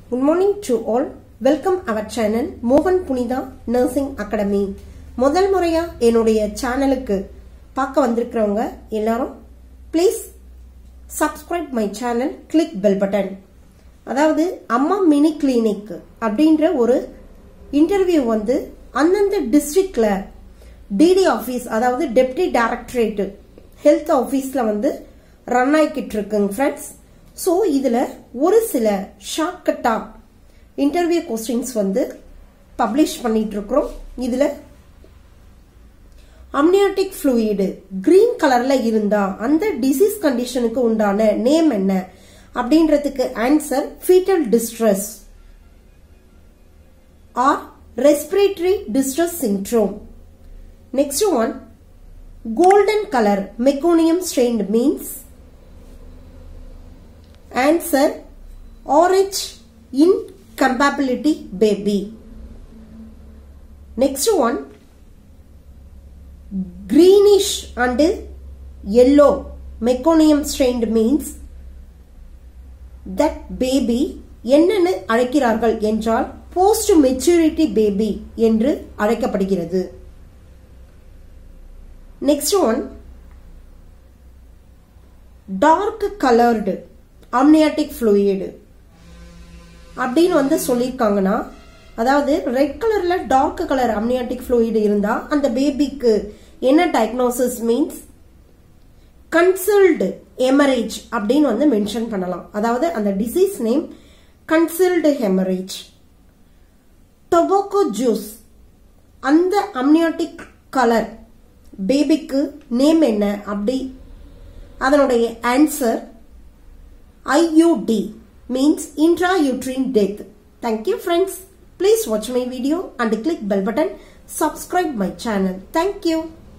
Good morning to all. Welcome our channel மோகன் Punitha nursing academy முதல் முறையா என்னுடைய சேனலுக்கு பார்க்க வந்திருக்கிறவங்க எல்லாரும் please subscribe my channel click bell button அதாவது அம்மா மினி கிளினிக் அப்படின்ற ஒரு இன்டர்வியூ வந்து அந்தந்த டிஸ்ட்ரிக்ட்ல டிடி ஆஃபீஸ் அதாவது டெப்டி டைரக்டரேட் ஹெல்த் ஆஃபீஸில் வந்து ரன் ஆகிக்கிட்டு இருக்குங்க ஃப்ரெண்ட்ஸ் ஸோ இதில் ஒரு சில ஷார்ட்கட்டா இன்டர்வியூ கொஸ்டின்ஸ் வந்து பப்ளிஷ் பண்ணிட்டு இருக்கிறோம் இதில் அம்னியாட்டிக் ஃப்ளூயிடு கிரீன் கலர்ல இருந்தா அந்த டிசீஸ் கண்டிஷனுக்கு உண்டான நேம் என்ன அப்படின்றதுக்கு answer fetal distress or respiratory distress syndrome next one golden colour meconium stained means answer orange incompatibility baby next one greenish and yellow meconium strained means that baby என்னென்னு அழைக்கிறார்கள் என்றால் போஸ்ட் மெச்சூரிட்டி பேபி என்று அழைக்கப்படுகிறது next one dark coloured amniotic fluid அப்படின்னு வந்து சொல்லியிருக்காங்கன்னா அதாவது red கலர்ல டார்க் கலர் அம்னியாட்டிக் ஃப்ளூயிடு இருந்தா அந்த பேபிக்கு என்ன டயக்னோசிஸ் மீன்ஸ் கன்சல்டு எமரேஜ் அப்படின்னு வந்து மென்ஷன் பண்ணலாம் அதாவது அந்த disease name consult haemorrhage tobacco juice அந்த அம்னியாட்டிக் கலர் பேபிக்கு நேம் என்ன அப்படி அதனுடைய answer IUD means intrauterine death. Thank you friends. Please watch my video and click bell button. Subscribe my channel. Thank you.